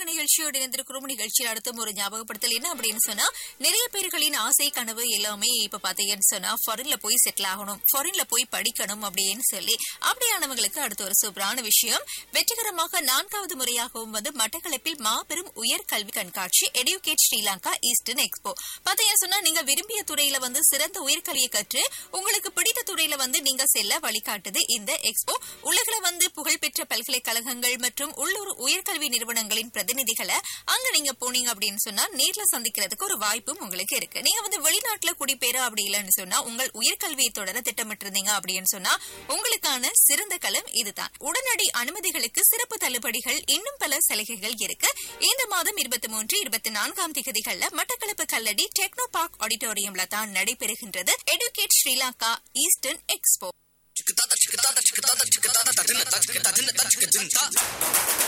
நிகழ்ச்சியோடு இணைந்திருக்கிறோம் நிகழ்ச்சியில் அடுத்தும் ஒரு ஞாபகப்படுத்தல் என்ன அப்படின்னு சொன்னா நிறைய பேர்களின் ஆசை கனவு எல்லாமே இப்ப பாத்தீங்கன்னு சொன்னா ஃபாரின்ல போய் செட்டில் ஆகணும் ஃபாரின்ல போய் படிக்கணும் அப்படின்னு சொல்லி அப்படியானவங்களுக்கு அடுத்த ஒரு சூப்பரான விஷயம் வெற்றிகரமாக நான்காவது முறையாகவும் வந்து மட்டக்களப்பில் மாபெரும் உயர் கல்வி கண்காட்சி எடுகேட் ஸ்ரீலங்கா ஈஸ்டர்ன் எக்ஸ்போ பாத்தீங்கன்னா சொன்னா நீங்க விரும்பிய துறையில வந்து சிறந்த உயர்கல்வியை கற்று உங்களுக்கு பிடித்த துறையில வந்து நீங்க செல்ல வழிகாட்டுது இந்த எக்ஸ்போ உலகில வந்து புகழ்பெற்ற பல்கலைக்கழகங்கள் மற்றும் உள்ளூர் உயர்கல்வி நிறுவனங்களின் பிரதிநிதிகளை அங்க நீங்க போனீங்க அப்படின்னு சொன்னா நேர்ல சந்திக்கிறதுக்கு ஒரு வாய்ப்பும் உங்களுக்கு இருக்கு நீங்க வந்து வெளிநாட்டுல குடிபெயர அப்படி இல்லைன்னு சொன்னா உங்கள் உயர்கல்வியை தொடர திட்டமிட்டிருந்தீங்க அப்படின்னு சொன்னா உங்களுக்கான சிறந்த களம் இதுதான் உடனடி அனுமதிகளுக்கு சிறப்பு தள்ளுபடிகள் இன்னும் பல சலுகைகள் இருக்கு இந்த மாதம் இருபத்தி மூன்று இருபத்தி நான்காம் திகதிகள்ல மட்டக்களப்பு கல்லடி டெக்னோ பார்க் ஆடிட்டோரியம்ல தான் நடைபெறுகின்றது educate Sri Lanka eastern expo Chiquitata, chiquitata, chiquitata, chiquitata, tatina, ta, chiquitatina, ta, chiquitinta.